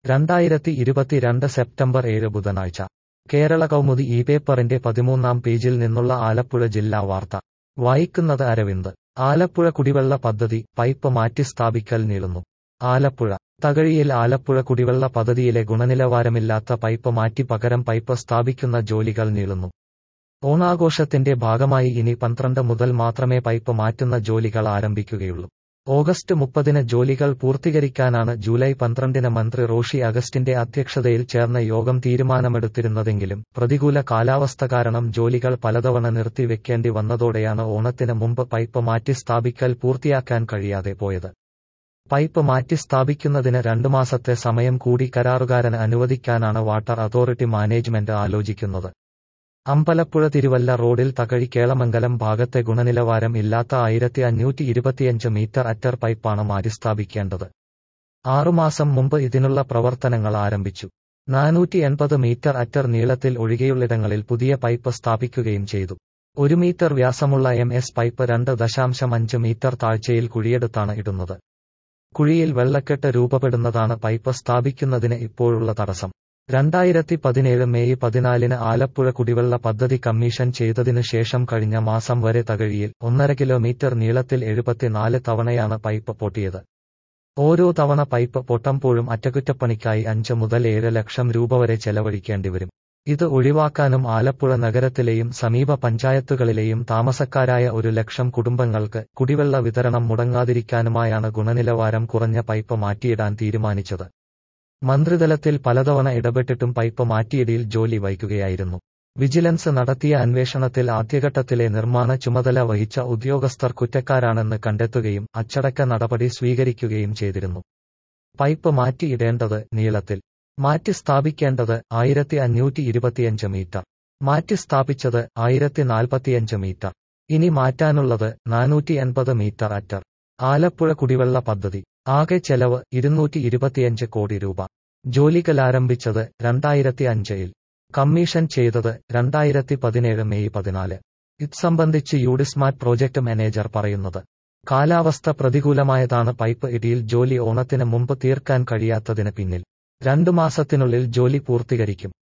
രണ്ടായിരത്തി ഇരുപത്തിരണ്ട് സെപ്റ്റംബർ ഏഴ് ബുധനാഴ്ച കേരള കൗമുദി ഈ പേപ്പറിന്റെ പതിമൂന്നാം പേജിൽ നിന്നുള്ള ആലപ്പുഴ ജില്ലാ വാർത്ത വായിക്കുന്നത് അരവിന്ദ് ആലപ്പുഴ കുടിവെള്ള പദ്ധതി പൈപ്പ് മാറ്റി സ്ഥാപിക്കൽ നീളുന്നു ആലപ്പുഴ തകഴിയിൽ ആലപ്പുഴ കുടിവെള്ള പദ്ധതിയിലെ ഗുണനിലവാരമില്ലാത്ത പൈപ്പ് മാറ്റി പകരം പൈപ്പ് സ്ഥാപിക്കുന്ന ജോലികൾ നീളുന്നു ഓണാഘോഷത്തിന്റെ ഭാഗമായി ഇനി പന്ത്രണ്ട് മുതൽ മാത്രമേ പൈപ്പ് മാറ്റുന്ന ജോലികൾ ആരംഭിക്കുകയുള്ളൂ ഓഗസ്റ്റ് മുപ്പതിന് ജോലികൾ പൂർത്തീകരിക്കാനാണ് ജൂലൈ പന്ത്രണ്ടിന് മന്ത്രി റോഷി അഗസ്റ്റിന്റെ അധ്യക്ഷതയിൽ ചേർന്ന യോഗം തീരുമാനമെടുത്തിരുന്നതെങ്കിലും പ്രതികൂല കാലാവസ്ഥ കാരണം ജോലികൾ പലതവണ നിർത്തിവെക്കേണ്ടി വന്നതോടെയാണ് ഓണത്തിന് മുമ്പ് പൈപ്പ് മാറ്റി സ്ഥാപിക്കൽ പൂർത്തിയാക്കാൻ കഴിയാതെ പോയത് പൈപ്പ് മാറ്റി സ്ഥാപിക്കുന്നതിന് രണ്ടു മാസത്തെ സമയം കൂടി കരാറുകാരന് അനുവദിക്കാനാണ് വാട്ടർ അതോറിറ്റി മാനേജ്മെന്റ് ആലോചിക്കുന്നത് അമ്പലപ്പുഴ തിരുവല്ല റോഡിൽ തകഴി കേളമംഗലം ഭാഗത്തെ ഗുണനിലവാരം ഇല്ലാത്ത ആയിരത്തി അഞ്ഞൂറ്റി ഇരുപത്തിയഞ്ച് മീറ്റർ അറ്റർ പൈപ്പാണ് മാറ്റിസ്ഥാപിക്കേണ്ടത് ആറുമാസം മുമ്പ് ഇതിനുള്ള പ്രവർത്തനങ്ങൾ ആരംഭിച്ചു നാനൂറ്റി എൺപത് മീറ്റർ അറ്റർ നീളത്തിൽ ഒഴികെയുള്ളിടങ്ങളിൽ പുതിയ പൈപ്പ് സ്ഥാപിക്കുകയും ചെയ്തു ഒരു മീറ്റർ വ്യാസമുള്ള എം എസ് പൈപ്പ് രണ്ട് ദശാംശം അഞ്ച് മീറ്റർ താഴ്ചയിൽ കുഴിയെടുത്താണ് ഇടുന്നത് കുഴിയിൽ വെള്ളക്കെട്ട് രൂപപ്പെടുന്നതാണ് പൈപ്പ് സ്ഥാപിക്കുന്നതിന് ഇപ്പോഴുള്ള തടസ്സം രണ്ടായിരത്തി പതിനേഴ് മെയ് പതിനാലിന് ആലപ്പുഴ കുടിവെള്ള പദ്ധതി കമ്മീഷൻ ചെയ്തതിനു ശേഷം കഴിഞ്ഞ മാസം വരെ തകഴിയിൽ ഒന്നര കിലോമീറ്റർ നീളത്തിൽ എഴുപത്തിനാല് തവണയാണ് പൈപ്പ് പൊട്ടിയത് ഓരോ തവണ പൈപ്പ് പൊട്ടുമ്പോഴും അറ്റകുറ്റപ്പണിക്കായി അഞ്ച് മുതൽ ഏഴ് ലക്ഷം രൂപ വരെ ചെലവഴിക്കേണ്ടിവരും ഇത് ഒഴിവാക്കാനും ആലപ്പുഴ നഗരത്തിലെയും സമീപ പഞ്ചായത്തുകളിലെയും താമസക്കാരായ ഒരു ലക്ഷം കുടുംബങ്ങൾക്ക് കുടിവെള്ള വിതരണം മുടങ്ങാതിരിക്കാനുമായാണ് ഗുണനിലവാരം കുറഞ്ഞ പൈപ്പ് മാറ്റിയിടാൻ തീരുമാനിച്ചത് മന്ത്രിതലത്തിൽ പലതവണ ഇടപെട്ടിട്ടും പൈപ്പ് മാറ്റിയിടിയിൽ ജോലി വൈകുകയായിരുന്നു വിജിലൻസ് നടത്തിയ അന്വേഷണത്തിൽ ആദ്യഘട്ടത്തിലെ നിർമ്മാണ ചുമതല വഹിച്ച ഉദ്യോഗസ്ഥർ കുറ്റക്കാരാണെന്ന് കണ്ടെത്തുകയും അച്ചടക്ക നടപടി സ്വീകരിക്കുകയും ചെയ്തിരുന്നു പൈപ്പ് മാറ്റിയിടേണ്ടത് നീളത്തിൽ മാറ്റി സ്ഥാപിക്കേണ്ടത് ആയിരത്തി അഞ്ഞൂറ്റി ഇരുപത്തിയഞ്ച് മീറ്റർ മാറ്റി സ്ഥാപിച്ചത് ആയിരത്തി നാൽപ്പത്തിയഞ്ച് മീറ്റർ ഇനി മാറ്റാനുള്ളത് നാനൂറ്റി എൺപത് മീറ്റർ അറ്റർ ആലപ്പുഴ കുടിവെള്ള പദ്ധതി ആകെ ചെലവ് ഇരുന്നൂറ്റി ഇരുപത്തിയഞ്ച് കോടി രൂപ ജോലികളാരംഭിച്ചത് രണ്ടായിരത്തി അഞ്ചിൽ കമ്മീഷൻ ചെയ്തത് രണ്ടായിരത്തി പതിനേഴ് മെയ് പതിനാല് ഇത് സംബന്ധിച്ച് യൂഡിസ്മാറ്റ് പ്രോജക്ട് മാനേജർ പറയുന്നത് കാലാവസ്ഥ പ്രതികൂലമായതാണ് പൈപ്പ് ഇടിയിൽ ജോലി ഓണത്തിന് മുമ്പ് തീർക്കാൻ കഴിയാത്തതിന് പിന്നിൽ രണ്ടു മാസത്തിനുള്ളിൽ ജോലി പൂർത്തീകരിക്കും